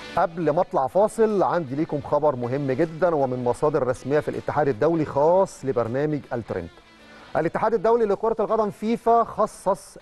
قبل ما اطلع فاصل عندي ليكم خبر مهم جدا ومن مصادر رسميه في الاتحاد الدولي خاص لبرنامج الترند. الاتحاد الدولي لكره القدم فيفا خصص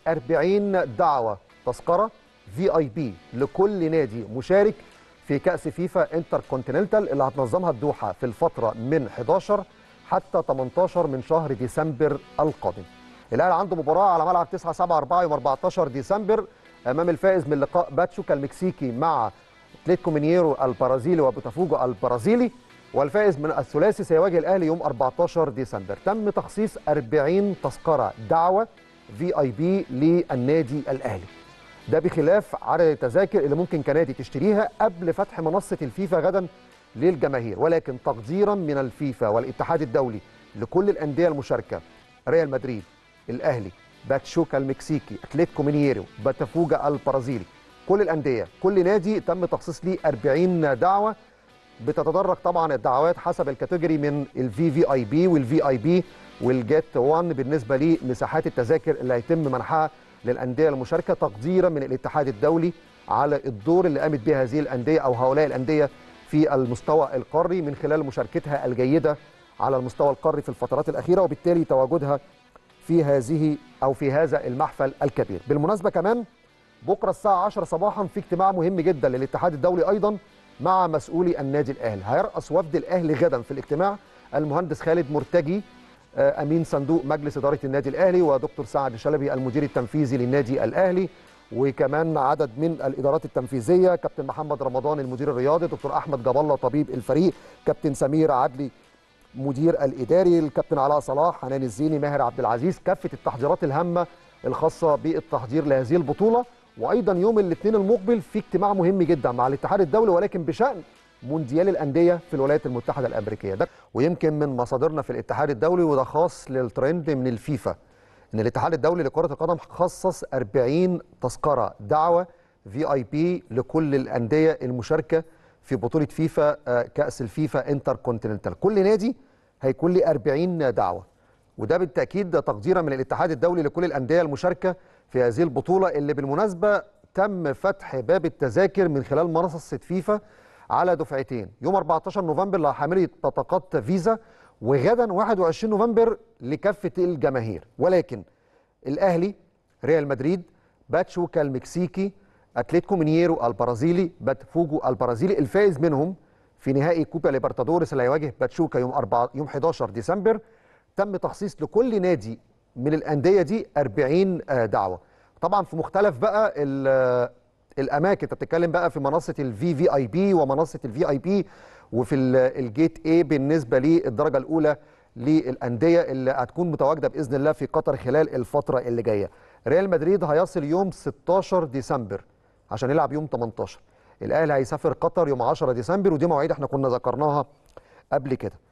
40 دعوه تذكره في اي بي لكل نادي مشارك في كاس فيفا انتر كونتيننتال اللي هتنظمها الدوحه في الفتره من 11 حتى 18 من شهر ديسمبر القادم. الاهلي عنده مباراه على ملعب 9 7 4 يوم 14 ديسمبر امام الفائز من لقاء باتشوكا المكسيكي مع اتلتيكو مينيرو البرازيلي وبوتافوجو البرازيلي والفائز من الثلاثي سيواجه الاهلي يوم 14 ديسمبر تم تخصيص 40 تذكره دعوه في اي بي للنادي الاهلي ده بخلاف عدد التذاكر اللي ممكن كنادي تشتريها قبل فتح منصه الفيفا غدا للجماهير ولكن تقديرا من الفيفا والاتحاد الدولي لكل الانديه المشاركه ريال مدريد الاهلي باتشوكا المكسيكي اتلتيكو مينيرو باتافوجا البرازيلي كل الانديه كل نادي تم تخصيص ليه 40 دعوه بتتدرج طبعا الدعوات حسب الكاتيجوري من الفي في اي بي والفي اي بي والجيت 1 بالنسبه لمساحات التذاكر اللي هيتم منحها للانديه المشاركه تقديرا من الاتحاد الدولي على الدور اللي قامت به هذه الانديه او هؤلاء الانديه في المستوى القاري من خلال مشاركتها الجيده على المستوى القاري في الفترات الاخيره وبالتالي تواجدها في هذه او في هذا المحفل الكبير بالمناسبه كمان بكره الساعه 10 صباحا في اجتماع مهم جدا للاتحاد الدولي ايضا مع مسؤولي النادي الاهلي هيرأس وفد الاهلي غدا في الاجتماع المهندس خالد مرتجي امين صندوق مجلس اداره النادي الاهلي ودكتور سعد شلبي المدير التنفيذي للنادي الاهلي وكمان عدد من الادارات التنفيذيه كابتن محمد رمضان المدير الرياضي دكتور احمد جاب الله طبيب الفريق كابتن سمير عدلي مدير الاداري الكابتن علاء صلاح حنان الزيني ماهر عبد العزيز كافه التحضيرات الهامه الخاصه بالتحضير لهذه البطوله وايضا يوم الاثنين المقبل في اجتماع مهم جدا مع الاتحاد الدولي ولكن بشان مونديال الانديه في الولايات المتحده الامريكيه ده ويمكن من مصادرنا في الاتحاد الدولي وده خاص للترند من الفيفا ان الاتحاد الدولي لكره القدم خصص 40 تذكره دعوه في اي بي لكل الانديه المشاركه في بطوله فيفا كاس الفيفا انتر كونتيننتال كل نادي هيكون له 40 دعوه وده بالتاكيد تقديرا من الاتحاد الدولي لكل الانديه المشاركه في هذه البطوله اللي بالمناسبه تم فتح باب التذاكر من خلال منصه فيفا على دفعتين يوم 14 نوفمبر لحاملي بطاقات فيزا وغدا 21 نوفمبر لكافه الجماهير ولكن الاهلي ريال مدريد باتشوكا المكسيكي اتلتيكو مينيرو البرازيلي باتفوجو البرازيلي الفائز منهم في نهائي كوبا ليبرتادوريس اللي هيواجه باتشوكا يوم 4 يوم 11 ديسمبر تم تخصيص لكل نادي من الانديه دي 40 دعوه طبعا في مختلف بقى الاماكن انت بتتكلم بقى في منصه الفي في اي بي ومنصه الفي اي بي وفي الجيت اي بالنسبه للدرجه الاولى للانديه اللي هتكون متواجده باذن الله في قطر خلال الفتره اللي جايه ريال مدريد هيصل يوم 16 ديسمبر عشان يلعب يوم 18 الاهلي هيسافر قطر يوم 10 ديسمبر ودي مواعيد احنا كنا ذكرناها قبل كده